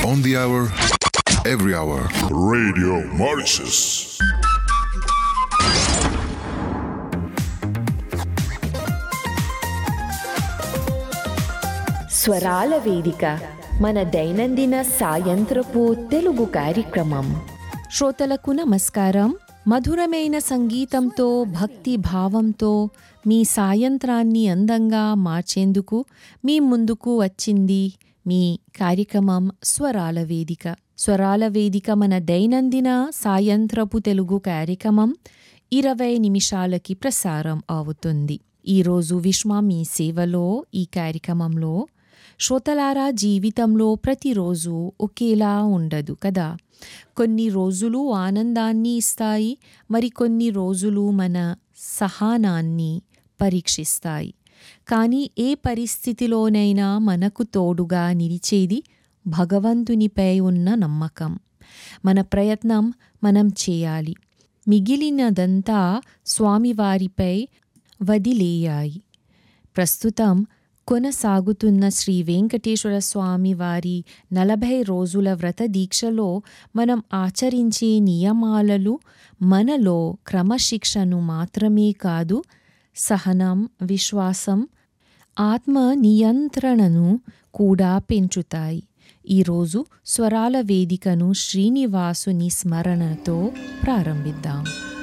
On the hour, every hour. Radio Mauritius. స్వరాల వేదిక మన దైనందిన సాయంత్రపు తెలుగు కార్యక్రమం శ్రోతలకు నమస్కారం మధురమైన సంగీతంతో భక్తి భావంతో మీ సాయంత్రాన్ని అందంగా మార్చేందుకు మీ ముందుకు వచ్చింది మీ కార్యక్రమం స్వరాల వేదిక స్వరాల వేదిక మన దైనందిన సాయంత్రపు తెలుగు కార్యక్రమం ఇరవై నిమిషాలకి ప్రసారం అవుతుంది ఈరోజు విశ్వ మీ సేవలో ఈ కార్యక్రమంలో శ్రోతలారా జీవితంలో ప్రతిరోజు ఒకేలా ఉండదు కదా కొన్ని రోజులు ఆనందాన్ని ఇస్తాయి మరికొన్ని రోజులు మన సహనాన్ని పరీక్షిస్తాయి కానీ ఏ పరిస్థితిలోనైనా మనకు తోడుగా నిలిచేది భగవంతునిపై ఉన్న నమ్మకం మన ప్రయత్నం మనం చేయాలి మిగిలినదంతా స్వామివారిపై వదిలేయాయి ప్రస్తుతం కొనసాగుతున్న శ్రీ వెంకటేశ్వర స్వామి వారి నలభై రోజుల వ్రత దీక్షలో మనం ఆచరించే నియమాలలో మనలో క్రమశిక్షను మాత్రమే కాదు సహనం విశ్వాసం ఆత్మ నియంత్రణను కూడా పెంచుతాయి ఈరోజు స్వరాల వేదికను శ్రీనివాసుని స్మరణతో ప్రారంభిద్దాం